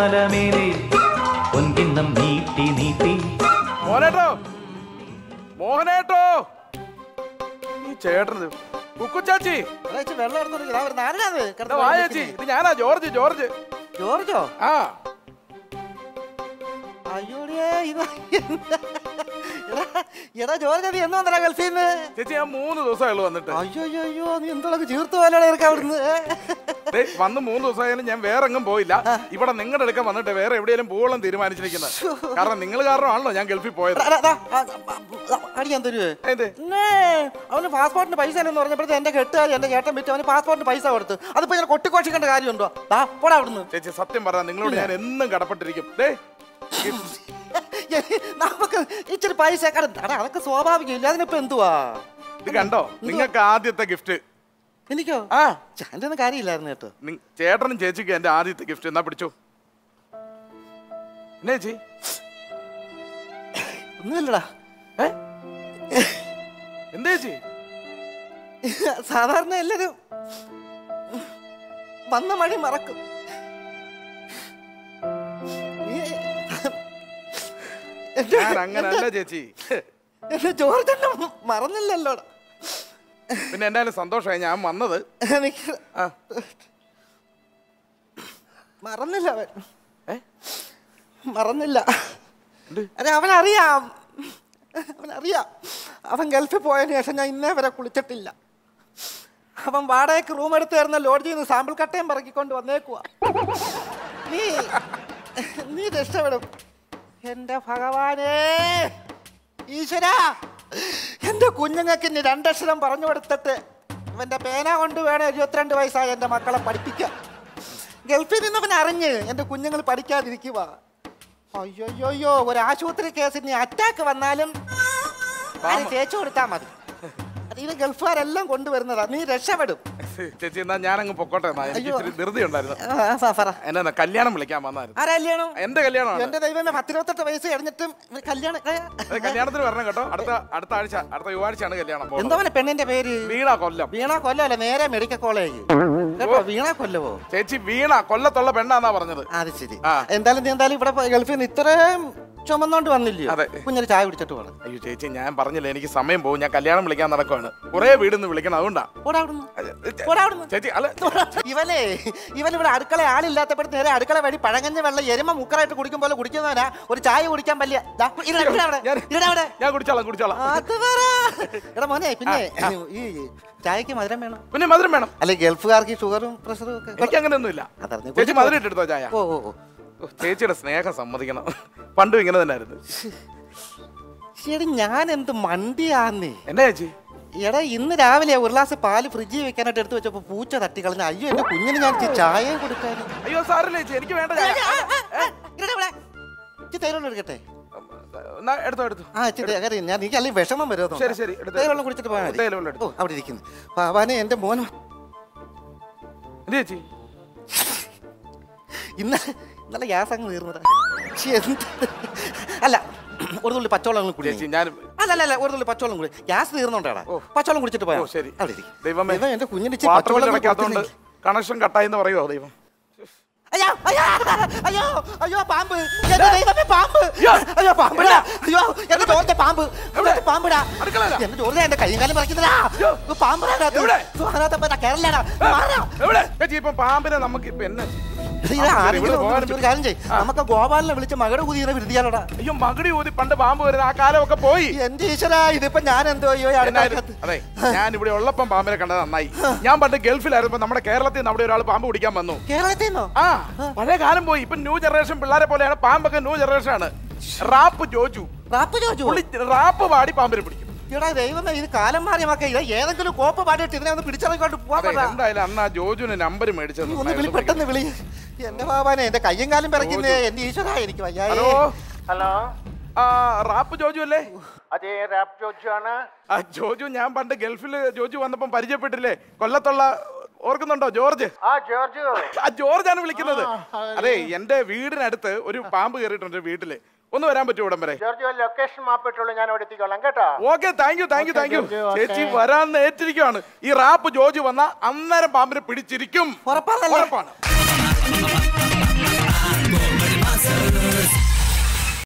പൊന്മാലമേലെ പൊൻകിണ്ണം നീട്ടി നീട്ടി മോനേട്ടോ മോഹനേട്ടോ ഈ ചേട്ടന് കുക്കു ചാച്ചി എടാ, ഇച്ചിരി വെള്ളം എടുത്തോണ്ട് ഇതാ വരുന്നെ. ആരാണത്? ഇതാ കിടന്ന് വാ വെള്ളം ചേച്ചി കുടിക്കുന്നെ. ഇത് ഞാനാ ജോർജ് ജോർജ് ജോർജോ ആ അയ്യോടിയേ ഇത് എന്താ? എടാ, എടാ ജോർജ് നീ എന്ന് വന്നടാ ഗൾഫിൽ നിന്ന് ചേച്ചി ഞാൻ മൂന്ന് ദിവസമായുള്ളൂ വന്നിട്ട് അയ്യോ അയ്യോ അയ്യോ നീ എന്തോളൊക്കെ ചീർത്ത് പോലാണ് ഇറക്കാം അവിടുന്ന് ഏ? ദേ, വന്ന് മൂന്ന് ദിവസമായാലും ഞാൻ വേറെ എങ്ങും പോയില്ല ഇവിടെ നിങ്ങളുടെ അടുക്ക വന്നിട്ട് വേറെ എവിടെയെങ്കിലും പോകണം തീരുമാനിച്ചിരിക്കുന്നത് കാരണം നിങ്ങൾ കാരണമാണല്ലോ ഞാൻ ഗൾഫിൽ പോയത് എടാ, എടാ, ആ, ആ, അടിക്കാൻ തരുവേ എന്ത് പിന്നെ അവന് പാസ്പോർട്ടിന് പൈസ ഇല്ലെന്ന് പറഞ്ഞപ്പോഴത്തെ എന്റെ കെട്ടുകാരി എന്റെ ചേട്ടൻ വിറ്റ് അവന് പാസ്പോർട്ടിന് പൈസ കൊടുത്തു അതിപ്പോ ഞാൻ കൊട്ടിക്കോഷിക്കേണ്ട കാര്യമുണ്ടോ ദാ പോടാ അവിടുന്ന് ചേച്ചി സത്യം പറഞ്ഞ നിങ്ങളോട് ഞാൻ എന്നും കടപ്പെട്ടിരിക്കും ദേ നമുക്ക് ഇച്ചിരി പൈസ കട എടാ, അതൊക്കെ സ്വാഭാവികമില്ല അതിനിപ്പോ എന്തുവാ ഇത് കണ്ടോ നിങ്ങൾക്ക് ആദ്യത്തെ ഗിഫ്റ്റ് എനിക്കോ ആ ചാൻ്റെ ഒന്നും കാര്യമില്ലായിരുന്നു കേട്ടോ നി- ചേട്ടനും ചേച്ചിക്കും എന്റെ ആദ്യത്തെ ഗിഫ്റ്റ് എന്നാ പിടിച്ചോ എന്നാ ചേച്ചി ഒന്നുമില്ലടാ ഏ എന്താ ചേച്ചി സാധാരണ എല്ലാരും വന്ന മഴ മറക്കും നീ- എന്റെ- ഞാൻ അങ്ങനല്ല ചേച്ചി എന്റെ ജോർജ് എന്നെ മറന്നില്ലല്ലോടാ പിന്നെ എന്തായാലും സന്തോഷമായി ഞാൻ വന്നത് എനിക്ക് ആ മറന്നില്ല അവൻ ഏ? മറന്നില്ല എന്ത്? അതെ അവനറിയാം അവനറിയാം അവൻ ഗൾഫിൽ പോയതിനു ശേഷം ഞാൻ ഇന്നേ വരെ കുളിച്ചിട്ടില്ല അവൻ വാടകയ്ക്ക് റൂം എടുത്ത് തരുന്ന ലോഡ്ജിൽ നിന്ന് സാമ്പിൾ കട്ടയും പറക്കിക്കൊണ്ട് വന്നേക്കുവാ നീ നീ രക്ഷപ്പെടും എന്റെ ഭഗവാനേ ഈശ്വര എന്റെ കുഞ്ഞുങ്ങൾക്ക് ഇനി രണ്ടക്ഷരം പറഞ്ഞു കൊടുത്തിട്ട് ഇവന്റെ പേന കൊണ്ട് വേണം ഇരുപത്തിരണ്ട് വയസ്സായ എന്റെ മക്കളെ പഠിപ്പിക്കാൻ ഗൾഫിൽ നിന്നവൻ അറിഞ്ഞ് എന്റെ കുഞ്ഞുങ്ങൾ പഠിക്കാതിരിക്കുക അയ്യോയ്യോ ഒരു ആശുപത്രി കേസിൽ നീ അറ്റാക്ക് വന്നാലും ആരും തേച്ചു കൊടുത്താ മതി അത് ഇത് ഗൾഫുകാരെല്ലാം കൊണ്ടുവരുന്നതാ നീ രക്ഷപ്പെടും ചേച്ചി എന്നാ ഞാൻ അങ്ങ് പൊക്കോട്ടെ എന്നാ എനിക്ക് അയ്യോ. ഇച്ചിരി ധൃതി ഉണ്ടായിരുന്നു ആ, ആ, പറ. എന്നാ കല്യാണം വിളിക്കാൻ വന്നായിരുന്നു ആരാ കല്യാണം എന്റെ കല്യാണമാണ് എന്റെ ദൈവമേ പത്തിരുപത്തെട്ട് വയസ്സ് കഴിഞ്ഞിട്ടും ഇവന് കല്യാണം ഏ, അത് കല്യാണത്തിന് വരണം കേട്ടോ അടുത്ത അടുത്ത ആഴ്ച അടുത്ത ചൊവ്വാഴ്ചയാണ് കല്യാണം പോകുന്നത്. എന്തോനെ പെണ്ണിന്റെ പേര് വീണ കൊല്ലം വീണ കൊല്ലമല്ല നേരെ മെഡിക്കൽ കോളേജ് കേട്ടോ വീണ കൊല്ലവോ ചേച്ചി വീണ കൊല്ലത്തുള്ള പെണ്ണാന്നാ പറഞ്ഞത് അത് ശരി ആ. എന്തായാലും നീ എന്തായാലും ഇവിടെ പോയി ഗൾഫിൽ നിന്ന് ഇത്രയും ചുമന്നോണ്ട് വന്നില്ലയോ അതെ. കുഞ്ഞൊരു ചായ കുടിച്ചിട്ട് പോകണം അയ്യോ ചേച്ചി ഞാൻ പറഞ്ഞില്ല എനിക്ക് സമയം പോകും ഞാൻ കല്യാണം വിളിക്കാൻ നടക്കുവാണ് കുറെ വീടിന്ന് വിളിക്കണം അതുകൊണ്ടാ പോടാ അവിടുന്ന് അത് ചേ- പോടാ അവിടുന്ന് ചേച്ചി അല്ല ഇവനെ ഇവൻ ഇവിടെ അടുക്കള ആളില്ലാത്തപ്പോഴത്തെ നേരെ അടുക്കള വഴി പഴങ്ങഞ്ഞ വെള്ളം എരുമ മുക്കറായിട്ട് കുടിക്കും പോലെ കുടിക്കുന്നവനാ ഒരു ചായ കുടിക്കാൻ പറ്റില്ല ദാ, ഇരിടാ, ഇരിടാ അവിടെ, ഞാൻ- ഇരിടാ അവിടെ. ഞാൻ കുടിച്ചോളാം കുടിച്ചോളാം അത് പറ. എടാ മോനെ പിന്നെ ഈ ചായക്ക് മധുരം വേണം പിന്നെ മധുരം വേണം അല്ലെ ഗൾഫുകാർക്ക് ഈ ഷുഗറും പ്രഷറും ഒക്കെ എനിക്ക് അങ്ങനെയൊന്നുമില്ല അതറിഞ്ഞു. ചേച്ചി മധുരം ഇട്ടെടുത്തോ ചായ ഓ ഓ ഓ ഓ, ചേച്ചിയുടെ സ്നേഹം സമ്മതിക്കണം പണ്ടും ഇങ്ങനെ തന്നെ ആയിരുന്നു ശരി ഞാൻ എന്ത് മണ്ടിയാന്നേ എന്നാ ചേച്ചി എടാ ഇന്ന് രാവിലെ ഒരു ഗ്ലാസ് പാല് ഫ്രിഡ്ജിൽ വെക്കാനായിട്ട് എടുത്തു വെച്ചപ്പോ പൂച്ച തട്ടിക്കളഞ്ഞ അയ്യോ എന്റെ കുഞ്ഞിന് ഞാൻ ഇച്ചിരി ചായയും കൊടുക്കാൻ അയ്യോ സാറില്ല ചേച്ചി എനിക്ക് വേണ്ട ചായ തൈരോളം എടുക്കട്ടെ എന്നാ, എടുത്തോ എടുത്തോ ആ ഇച്ചിരി കാര്യം ഞാൻ എനിക്ക് അല്ലെങ്കിൽ വിഷമം വരുമോ ശരി, ശരി, എടുത്തോ. തൈരോളം കുടിച്ചിട്ട് പോയാൽ മതി തേയില വെള്ളം എടുത്തോ. ഓ അവിടെ ഇരിക്കുന്നു പാവാനെ എന്റെ മോനും എന്താ ചേച്ചി ഇന്നലെ ഇന്നലെ ഗ്യാസ് അങ്ങ് തീർന്നതാ ശ്ശി, എന്ത് അല്ല ഒരു തുള്ളി പച്ചവെള്ളം അങ്ങ് കുടി ചേച്ചി ഞാൻ അല്ല അല്ല അല്ല ഒരു തുള്ളി പച്ചവെള്ളം കുടി ഗ്യാസ് തീർന്നോണ്ടാടാ ഓ. പച്ചവെള്ളം കുടിച്ചിട്ട് പോയാ ഓ ശരി അവിടെ ഇരിക്ക്. ദൈവമേ ദൈവം എന്റെ കുഞ്ഞിന് ഇച്ചിരി വാട്ടർ ബില്ല് പച്ചവെള്ളം കൂടി അടയ്ക്കാത്തോണ്ട് കൊടുത്തില്ലെങ്കിൽ. കണക്ഷൻ കട്ടായി എന്ന് പറയുമോ ദൈവം അയ്യോ അയ്യോ അയ്യോ അയ്യോ പാമ്പ് എന്റെ ദൈവമേ പാമ്പ് അയ്യോ. അയ്യോ പാമ്പിടാ അയ്യോ എന്റെ ചോറിന്റെ പാമ്പ് എവിടെ? എന്റെ പാമ്പിടാ അടുക്കളയിലാ? എന്റെ ചോറിനെ എന്റെ കൈയും കാലം പറിക്കുന്നതാ അയ്യോ. പാമ്പിടാ എവിടെ? കേരളാടാ മാറാ എവിടെ ചേച്ചി ഇപ്പൊ പാമ്പിനെ നമുക്ക് ഇപ്പൊ എന്നാ ചെയ്യും? ഇത് ഇവിടെ ആരെങ്കിലും ഒന്ന് പോകാൻ വിളിച്ച് ഒരു കാര്യം ചെയ്യ് നമുക്ക് ഗോപാലിനെ വിളിച്ച് മകടെ കുതിരെ വിരുതിയാലോടാ അയ്യോ മകടി ഊതി പണ്ട് പാമ്പ് വരുന്ന ആ കാലമൊക്കെ പോയി എന്റെ ഈശ്വരാ ഇതിപ്പോ ഞാൻ എന്തോ അയ്യോ ഈ എന്നാലും അടുത്ത അതെ ഞാൻ ഇവിടെ ഉള്ളപ്പം പാമ്പിനെ കണ്ടത് നന്നായി ഞാൻ പണ്ട് ഗൾഫിലായിരുന്നപ്പോ നമ്മുടെ കേരളത്തിൽ നിന്ന് അവിടെ ഒരാൾ പാമ്പ് പിടിക്കാൻ വന്നു കേരളത്തിൽ നിന്നോ ആ പഴയ കാലം പോയി ഇപ്പൊ ന്യൂ ജനറേഷൻ പിള്ളേരെ പോലെയാണ് പാമ്പൊക്കെ ന്യൂ ജനറേഷൻ ആണ് റാപ്പ് ജോജു റാപ്പ് ചോദിച്ചു പുള്ളി റാപ്പ് പാടി പാമ്പിനെ പിടിക്കും എടാ ദൈവമേ ഇത് കാലം മാറി മക്ക ഇത് ഏതെങ്കിലും കോപ്പ് പാടിയിട്ട് ഇതിനെ ഒന്ന് പിടിച്ചിറങ്ങിക്കൊണ്ട് പോവാൻ അതെ, പറ്റാ എന്തായാലും അന്ന് ആ ജോജുവിന് നമ്പർ മേടിച്ചത് നീ ഒന്ന് വിളി നന്നായി. പെട്ടെന്ന് വിളി എന്റെ ബാബാനെ എന്റെ കയ്യും കാലും പിറക്കുന്നേ എന്റെ ഈശ്വര എനിക്ക് വയ്യായേ ഹലോ ഹലോ ആ റാപ്പ് ജോജു അല്ലേ അതെ റാപ്പ് ജോജു ആണ് ആ ജോജു ഞാൻ പണ്ട് ഗൾഫിൽ ജോജു വന്നപ്പം പരിചയപ്പെട്ടില്ലേ കൊല്ലത്തുള്ള ഓർക്കുന്നുണ്ടോ ജോർജ് ആ ജോർജ് ആ ജോർജ് ആണ് വിളിക്കുന്നത് അതെ എന്റെ വീടിനടുത്ത് ഒരു പാമ്പ് കയറിയിട്ടുണ്ട് വീട്ടില് ഒന്ന് വരാൻ പറ്റുമോ ഇവിടം വരെ ജോർജ് ലൊക്കേഷൻ മാപ്പ് ഇട്ടുള്ളൂ ഞാൻ അവിടെ എത്തിക്കോളാം കേട്ടോ okay thank you thank you thank you Okay, okay, ചേച്ചി വരാൻ ഏറ്റിരിക്കുകയാണ് ഈ റാപ്പ് ജോജു വന്ന അന്നേരം പാമ്പിനെ പിടിച്ചിരിക്കും ഉറപ്പാണല്ലേ? ഉറപ്പാണ്